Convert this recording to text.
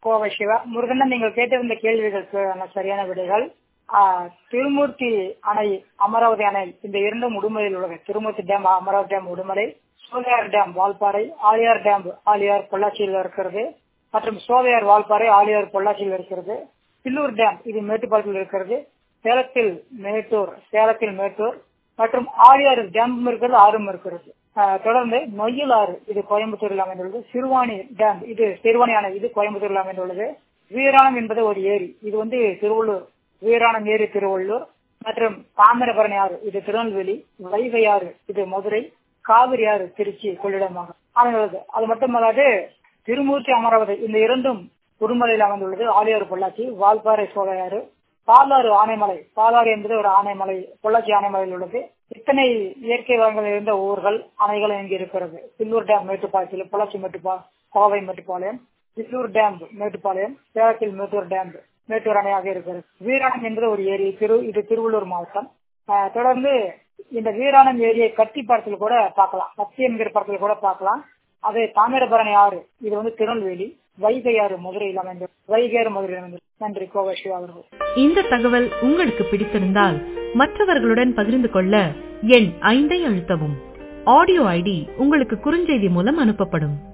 கோவை சிவா முருகண்ணன் நீங்கள் கேட்டிருந்த கேள்விகளுக்கு சரியான விடைகள் திருமூர்த்தி அணை அமராவதி அணை இந்த இரண்டும் உடுமலையில் உள்ளது Thirumurthi dam Amaravathi dam Udumalai Solaiyar dam Valparai Aliyar dam Aliyar பொள்ளாச்சியில் இருக்கிறது மற்றும் சோலையார் வால்பாறை ஆலியார் பொள்ளாச்சியில் இருக்கிறது பில்லூர் டேம் இது மேட்டுப்பாளையத்தில் இருக்கிறது சேலத்தில் மேட்டூர் சேலத்தில் மேட்டூர் மற்றும் ஆலியாறு டேம் இருக்கிறது ஆறும் இருக்கிறது தொடர்ந்து நொய்யல் ஆறு இது கோயம்புத்தூரில் அமைந்துள்ளது சிறுவாணி டேம் இது சிறுவாணி அணை இது கோயம்புத்தூரில் அமைந்துள்ளது வீராணம் என்பது ஒரு ஏரி இது வந்து திருவள்ளூர் வீராணம் ஏரி திருவள்ளூர் மற்றும் தாமிரபரணி ஆறு இது திருநெல்வேலி வைகை ஆறு இது மதுரை காவிரி ஆறு திருச்சி கொள்ளிடமாக அமைந்துள்ளது அது மட்டுமல்லாது திருமூர்த்தி அமராவதி இந்த இரண்டும் உடுமலையில் அமைந்துள்ளது ஆலியாறு பொள்ளாச்சி வால்பாறை சோலையாறு பாலாறு ஆனைமலை பாலாறு என்பது ஒரு ஆனைமலை பொள்ளாச்சி ஆனைமலையில் உள்ளது இத்தனை இயற்கை வளங்கள் இருந்த ஊர்கள் அணைகள் இங்கு இருக்கிறது பில்லூர் டேம் மேட்டுப்பாளையத்தில் பொள்ளாச்சி மேட்டுப்பா கோவை மேட்டுப்பாளையம் பில்லூர் டேம் மேட்டுப்பாளையம் சேலத்தில் மேட்டூர் டேம் மேட்டூர் அணையாக இருக்கிறது வீராணம் என்பது ஒரு ஏரி திரு இது திருவள்ளூர் மாவட்டம் தொடர்ந்து இந்த வீராணம் ஏரியை கட்டி படத்தில் கூட பார்க்கலாம் கத்தி என்கிற படத்தில் கூட பார்க்கலாம் அது தாமிரபரணி ஆறு இது வந்து திருநெல்வேலி வைகை ஆறு மதுரையில் அமைந்தது வைகை ஆறு மதுரையில் அமைந்தது நன்றி கோவை சிவா அவர்கள் இந்த தகவல் உங்களுக்கு பிடித்திருந்தால் மற்றவர்களுடன் பகிர்ந்து கொள்ள எண் ஐந்தை அழுத்தவும் ஆடியோ ஐடி உங்களுக்கு குறுஞ்செய்தி மூலம் அனுப்பப்படும்